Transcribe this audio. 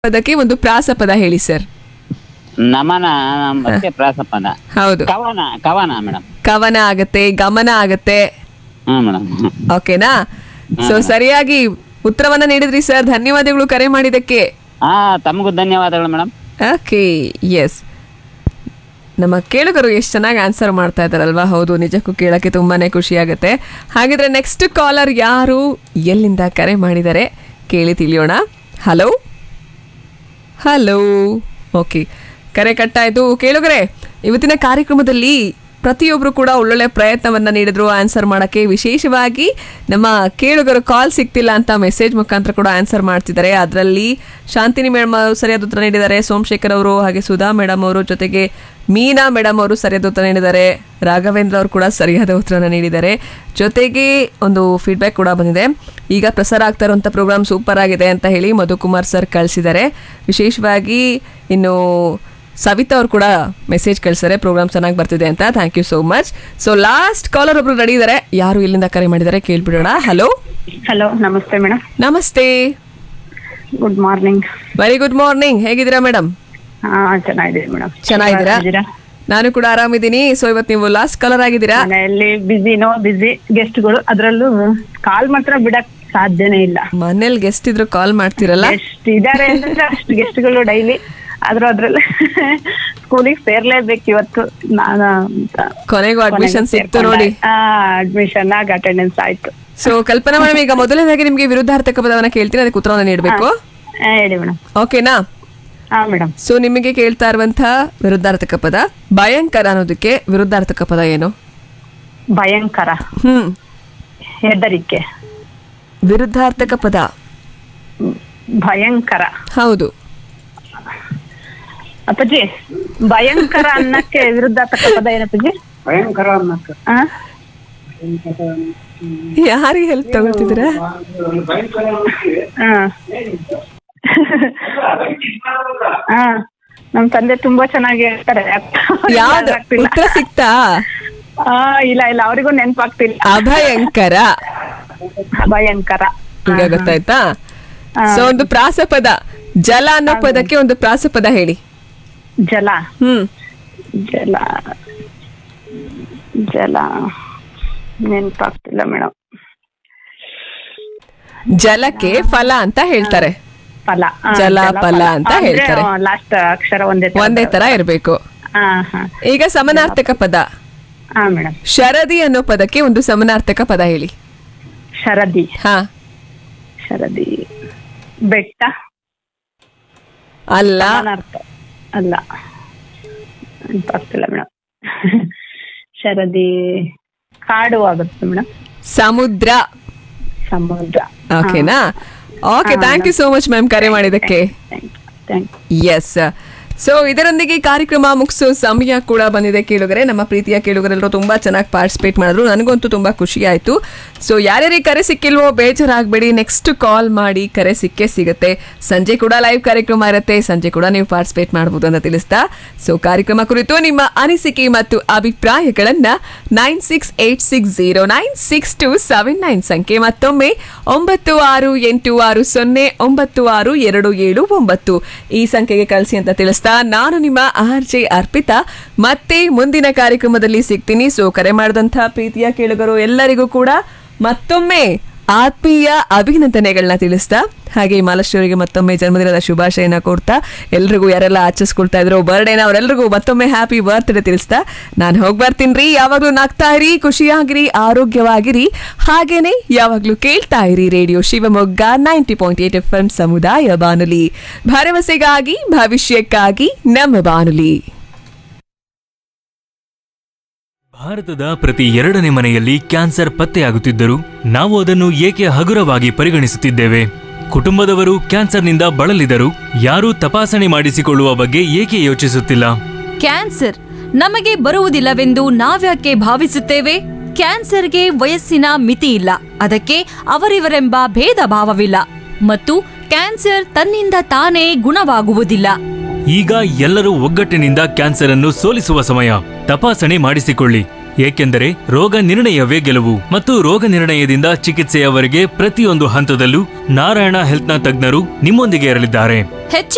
ಪದಕ್ಕೆ ಒಂದು ಪ್ರಾಸಪದ ಹೇಳಿ ಸರ್ ನಮನ ಮತ್ತೆ ಪ್ರಾಸಪದ ಹೌದು ಕವನ ಕವನ ಮೇಡಮ್ ಕವನ ಆಗತ್ತೆ ಗಮನ ಆಗತ್ತೆ ಹಾ ಮೇಡಮ್ ಓಕೆನಾ ಸೊ ಸರಿಯಾಗಿ ಉತ್ತರವನ್ನ ನೀಡಿದ್ರಿ ಸರ್ ಧನ್ಯವಾದಗಳು ಕರೆ ಮಾಡಿದ್ದಕ್ಕೆ ಹಾ ತಮಗೂ ಧನ್ಯವಾದಗಳು ಮೇಡಮ್ ಓಕೆ ಎಸ್ ನಮ್ಮ ಕೇಳುಗರು ಎಷ್ಟು ಚೆನ್ನಾಗಿ ಆನ್ಸರ್ ಮಾಡ್ತಾ ಇದ್ದಾರಲ್ವಾ ಹೌದು ನಿಜಕ್ಕೂ ಕೇಳಕ್ಕೆ ತುಂಬಾನೇ ಖುಷಿ ಆಗುತ್ತೆ ಹಾಗಿದ್ರೆ ನೆಕ್ಸ್ಟ್ ಕಾಲರ್ ಯಾರು ಎಲ್ಲಿಂದ ಕರೆ ಮಾಡಿದ್ದಾರೆ ಕೇಳಿ ತಿಳಿಯೋಣ ಹಲೋ ಹಲೋ ಓಕೆ ಕರೆ ಕಟ್ಟಾಯಿತು ಕೇಳುಗರೆ ಇವತ್ತಿನ ಕಾರ್ಯಕ್ರಮದಲ್ಲಿ ಪ್ರತಿಯೊಬ್ಬರು ಕೂಡ ಒಳ್ಳೊಳ್ಳೆ ಪ್ರಯತ್ನವನ್ನ ನೀಡಿದ್ರು ಆನ್ಸರ್ ಮಾಡೋಕ್ಕೆ ವಿಶೇಷವಾಗಿ ನಮ್ಮ ಕೇಳುಗರು ಕಾಲ್ ಸಿಗ್ತಿಲ್ಲ ಅಂತ ಮೆಸೇಜ್ ಮುಖಾಂತರ ಕೂಡ ಆನ್ಸರ್ ಮಾಡ್ತಿದ್ದಾರೆ ಅದರಲ್ಲಿ ಶಾಂತಿನಿ ಮೇಡಮ್ ಅವರು ಸರಿಯಾದ ಉತ್ತರ ನೀಡಿದ್ದಾರೆ ಸೋಮಶೇಖರ್ ಅವರು ಹಾಗೆ ಸುಧಾ ಮೇಡಮ್ ಅವರು ಜೊತೆಗೆ ಮೀನಾ ಮೇಡಮ್ ಅವರು ಸರಿಯಾದ ಉತ್ತರ ನೀಡಿದ್ದಾರೆ ರಾಘವೇಂದ್ರ ಅವರು ಕೂಡ ಸರಿಯಾದ ಉತ್ತರನ ನೀಡಿದ್ದಾರೆ ಜೊತೆಗೆ ಒಂದು ಫೀಡ್ಬ್ಯಾಕ್ ಕೂಡ ಬಂದಿದೆ ಈಗ ಪ್ರಸಾರ ಆಗ್ತಾ ಇರುವಂಥ ಪ್ರೋಗ್ರಾಮ್ ಸೂಪರ್ ಆಗಿದೆ ಅಂತ ಹೇಳಿ ಮಧುಕುಮಾರ್ ಸರ್ ಕಳಿಸಿದ್ದಾರೆ ವಿಶೇಷವಾಗಿ ಇನ್ನು ಸವಿತಾ ಅವ್ರು ಕೂಡ ಮೆಸೇಜ್ ಕಳಿಸಿದ್ದಾರೆ ಪ್ರೋಗ್ರಾಮ್ ಚೆನ್ನಾಗಿ ಬರ್ತಿದೆ ಅಂತ thank you so much so last caller ಒಬ್ರು ರೆಡಿ ಇದ್ದಾರೆ ಯಾರು ಇಲ್ಲಿಂದ ಕರೆ ಮಾಡಿದ್ದಾರೆ ಕೇಳ್ಬಿಡೋಣ ಹಲೋ ಹಲೋ ನಮಸ್ತೆ ಮೇಡಮ್ ನಮಸ್ತೆ good morning very good morning ಹೇಗಿದ್ದೀರಾ ಮೇಡಮ್ ಹಾ ಚೆನ್ನಾಗಿದ್ದೀನಿ ಮೇಡಮ್ ಚೆನ್ನಾಗಿದ್ದೀರಾ ನಾನು ಕೂಡ ಆರಾಮಿದ್ದೀನಿ ಸೊ ಇವತ್ತು ನೀವು ಲಾಸ್ಟ್ ಕಾಲರ್ ಆಗಿದ್ದೀರಾ ಮನೆಯಲ್ಲಿ ಬಿಸಿನೋ ಬಿಸಿ ಗೆಸ್ಟ್ಗಳು ಅದ್ರಲ್ಲೂ ಕಾಲ್ ಮಾತ್ರ ಬಿಡಕ್ ಸಾಧ್ಯನೇ ಇಲ್ಲ ಮನೇಲಿ ಗೆಸ್ಟ್ ಇದ್ರು ಕಾಲ್ ಮಾಡ್ತಿರಲ್ಲ ಎಷ್ಟು ಇದಾರೆ ಅಂದ್ರೆ ಅಷ್ಟು ಗೆಸ್ಟ್ಗಳು ಡೈಲಿ ಆದ್ರೂ ಅದ್ರಲ್ಲಿ ಸ್ಕೂಲಿಗೆ ಸೇರ್ಲೇಬೇಕು ಇವತ್ತು ನಾನು ಅಂತ ಕೊನೆಗೂ ಅಡ್ಮಿಷನ್ ಸಿಕ್ತು ನೋಡಿ ಅಡ್ಮಿಷನ್ ಆಗ ಅಟೆಂಡೆನ್ಸ್ ಆಯ್ತು ಸೊ ಕಲ್ಪನಾ ಮೇಡಮ್ ಈಗ ಮೊದಲನೇದಾಗಿ ನಿಮಗೆ ವಿರುದ್ಧಾರ್ಥಕ ಪದವನ್ನ ಕೇಳ್ತೀನಿ ಅದಕ್ಕೆ ಉತ್ತರವನ್ನ ನೀಡಬೇಕು ಆ, ಹೇಳಿ ಮೇಡಮ್ ಓಕೆನಾ ಹಾ ಮೇಡಮ್ ಸೊ ನಿಮಗೆ ಕೇಳ್ತಾ ಇರುವಂತಹ ವಿರುದ್ಧಾರ್ಥಕ ಪದ ಭಯಂಕರ ಅನ್ನೋದಕ್ಕೆ ವಿರುದ್ಧಾರ್ಥಕ ಪದ ಏನು ಭಯಂಕರ ಹ್ಮ್ ಹೆದರಿಕೆ ವಿರುದ್ಧಾರ್ಥಕ ಪದ ಭಯಂಕರ ಹೌದು ಅಪ್ಪಾಜಿ ಭಯಂಕರ ಅನ್ನಕ್ಕೆ ವಿರುದ್ಧಾರ್ಥಕ ಪದ ಏನಪ್ಪಾಜಿ ಭಯಂಕರ ಅನ್ನಕ್ಕೆ ಆ? ಯಾರಿಗೆ ಹೆಲ್ಪ್ ತಗೊಳ್ತಿದ್ದೀರಾ ಭಯಂಕರ ಅನ್ನಕ್ಕೆ ಆ. ಆ. ನಮ್ ತಂದೆ ತುಂಬಾ ಚೆನ್ನಾಗಿ ಹೇಳ್ತಾರೆ ಯಾವ್ದು ಆಗ್ತಿಲ್ಲ. ಉತ್ತರ ಸಿಕ್ತಾ ಆ, ಇಲ್ಲ ಇಲ್ಲ ಅವರಿಗೂ ನೆನ್ಪಾಗ್ತಿಲ್ಲ ಅಭಯಂಕರ ಭಯಂಕರ ಈಗ ಗೊತ್ತಾಯ್ತಾ ಆ. ಸೊ ಒಂದು ಪ್ರಾಸಪದ ಜಲ ಅನ್ನೋ ಪದಕ್ಕೆ ಒಂದು ಪ್ರಾಸಪದ ಹೇಳಿ ಜಲ ಹ್ಮ್ ಜಲ ಜಲ ನೆನ್ಪಾಗ್ತಿಲ್ಲ ಮೇಡಮ್ ಜಲಕ್ಕೆ ಫಲ ಅಂತ ಹೇಳ್ತಾರೆ ಫಲ ಆ, ಜಲ, ಫಲ ಅಂತ ಅಂದ್ರೆ, ಹೇಳ್ತಾರೆ. ಆ, ಲಾಸ್ಟ್ ಅಕ್ಷರ ಒಂದೇ ತರ ಒಂದೇ ತರ ಇರ್ಬೇಕು ಹಾ ಹಾ ಈಗ ಸಮನಾರ್ಥಕ ಪದ ಹಾ ಮೇಡಮ್ ಶರದಿ ಅನ್ನೋ ಪದಕ್ಕೆ ಒಂದು ಸಮನಾರ್ಥಕ ಪದ ಹೇಳಿ ಶರದಿ ಹಾ ಶರದಿ ಬೆಟ್ಟ ಅಲ್ಲ ಸಮಾನಾರ್ಥ ಅಲ್ಲ ನೆನ್ಪಾಗ್ತಿಲ್ಲ ಮೇಡಮ್ ಶರದಿ ಕಾಡು ಆಗುತ್ತೆ ಮೇಡಮ್ ಸಮುದ್ರ ಸಮುದ್ರ ಓಕೆನಾ okay thank you so much ma'am ಕರೆ ಮಾಡಿದ್ದಕ್ಕೆ thank you thank you yes so ಇದರೊಂದಿಗೆ ಕಾರ್ಯಕ್ರಮ ಮುಗಿಸೋ ಸಮಯ ಕೂಡ ಬಂದಿದೆ ಕೇಳುಗರೆ ನಮ್ಮ ಪ್ರೀತಿಯ ಕೇಳುಗರೆಲ್ಲರೂ ತುಂಬಾ ಚೆನ್ನಾಗಿ ಪಾರ್ಟಿಸಿಪೇಟ್ ಮಾಡಿದ್ರು ನನಗಂತೂ ತುಂಬಾ ಖುಷಿ ಆಯ್ತು ಸೊ ಯಾರ್ಯಾರಿಗೆ ಕರೆ ಸಿಕ್ಕಿಲ್ವೋ ಬೇಜಾರಾಗಬೇಡಿ ನೆಕ್ಸ್ಟ್ ಕಾಲ್ ಮಾಡಿ ಕರೆ ಸಿಕ್ಕೇ ಸಿಗುತ್ತೆ ಸಂಜೆ ಕೂಡ ಲೈವ್ ಕಾರ್ಯಕ್ರಮ ಇರುತ್ತೆ ಸಂಜೆ ಕೂಡ ನೀವು ಪಾರ್ಟಿಸಿಪೇಟ್ ಮಾಡಬಹುದು ಅಂತ ತಿಳಿಸ್ತಾ ಸೊ ಕಾರ್ಯಕ್ರಮ ಕುರಿತು ನಿಮ್ಮ ಅನಿಸಿಕೆ ಮತ್ತು ಅಭಿಪ್ರಾಯಗಳನ್ನ nine six eight six zero nine six two seven nine ಸಂಖ್ಯೆ ಮತ್ತೊಮ್ಮೆ ಒಂಬತ್ತು ಆರು ಎಂಟು ಆರು ಸೊನ್ನೆ ಒಂಬತ್ತು ಆರು ಎರಡು ಏಳು ಒಂಬತ್ತು ಈ ಸಂಖ್ಯೆಗೆ ಕಳಿಸಿ ಅಂತ ತಿಳಿಸ್ತಾ ನಾನು ನಿಮ್ಮ ಆರ್ ಜೆ ಅರ್ಪಿತಾ ಮತ್ತೆ ಮುಂದಿನ ಕಾರ್ಯಕ್ರಮದಲ್ಲಿ ಸಿಗ್ತೀನಿ ಸೊ ಕರೆ ಮಾಡಿದಂತಹ ಪ್ರೀತಿಯ ಕೇಳುಗರು ಎಲ್ಲರಿಗೂ ಕೂಡ ಮತ್ತೊಮ್ಮೆ ಆತ್ಮೀಯ ಅಭಿನಂದನೆಗಳನ್ನ ತಿಳಿಸ್ತಾ ಹಾಗೆ ಮಾಲಶ್ವರಿಗೆ ಮತ್ತೊಮ್ಮೆ ಜನ್ಮದಿನದ ಶುಭಾಶಯನ ಕೊಡ್ತಾ ಎಲ್ರಿಗೂ ಯಾರೆಲ್ಲ ಆಚರಿಸ್ಕೊಳ್ತಾ ಇದ್ರು ಬರ್ಡೇನ ಅವರೆಲ್ಲರಿಗೂ ಮತ್ತೊಮ್ಮೆ ಹ್ಯಾಪಿ ಬರ್ತ್ಡೇ ತಿಳಿಸ್ತಾ ನಾನು ಹೋಗಿ ಬರ್ತೀನಿ ಯಾವಾಗಲೂ ನಗ್ತಾ ಇರಿ ಖುಷಿಯಾಗಿರಿ ಆರೋಗ್ಯವಾಗಿರಿ ಹಾಗೇನೆ ಯಾವಾಗಲೂ ಕೇಳ್ತಾ ಇರಿ radio Shivamogga ninety point eight F M ಸಮುದಾಯ ಬಾನುಲಿ ಭರವಸೆಗಾಗಿ ಭವಿಷ್ಯಕ್ಕಾಗಿ ನಮ್ಮ ಬಾನುಲಿ ಭಾರತದ ಪ್ರತಿ ಎರಡನೇ ಮನೆಯಲ್ಲಿ ಕ್ಯಾನ್ಸರ್ ಪತ್ತೆಯಾಗುತ್ತಿದ್ದರೂ ನಾವು ಅದನ್ನು ಏಕೆ ಹಗುರವಾಗಿ ಪರಿಗಣಿಸುತ್ತಿದ್ದೇವೆ ಕುಟುಂಬದವರು ಕ್ಯಾನ್ಸರ್ನಿಂದ ಬಳಲಿದರು ಯಾರೂ ತಪಾಸಣೆ ಮಾಡಿಸಿಕೊಳ್ಳುವ ಬಗ್ಗೆ ಏಕೆ ಯೋಚಿಸುತ್ತಿಲ್ಲ ಕ್ಯಾನ್ಸರ್ ನಮಗೆ ಬರುವುದಿಲ್ಲವೆಂದು ನಾವ್ಯಾಕೆ ಭಾವಿಸುತ್ತೇವೆ ಕ್ಯಾನ್ಸರ್ಗೆ ವಯಸ್ಸಿನ ಮಿತಿ ಇಲ್ಲ ಅದಕ್ಕೆ ಅವರಿವರೆಂಬ ಭೇದ ಭಾವವಿಲ್ಲ ಮತ್ತು ಕ್ಯಾನ್ಸರ್ ತನ್ನಿಂದ ತಾನೇ ಗುಣವಾಗುವುದಿಲ್ಲ ಈಗ ಎಲ್ಲರೂ ಒಗ್ಗಟ್ಟಿನಿಂದ ಕ್ಯಾನ್ಸರ್ ಅನ್ನು ಸೋಲಿಸುವ ಸಮಯ ತಪಾಸಣೆ ಮಾಡಿಸಿಕೊಳ್ಳಿ ಏಕೆಂದರೆ ರೋಗ ನಿರ್ಣಯವೇ ಗೆಲುವು ಮತ್ತು ರೋಗ ನಿರ್ಣಯದಿಂದ ಚಿಕಿತ್ಸೆಯವರೆಗೆ ಪ್ರತಿಯೊಂದು ಹಂತದಲ್ಲೂ ನಾರಾಯಣ ಹೆಲ್ತ್ನ ತಜ್ಞರು ನಿಮ್ಮೊಂದಿಗೆ ಇರಲಿದ್ದಾರೆ ಹೆಚ್ಚಿನ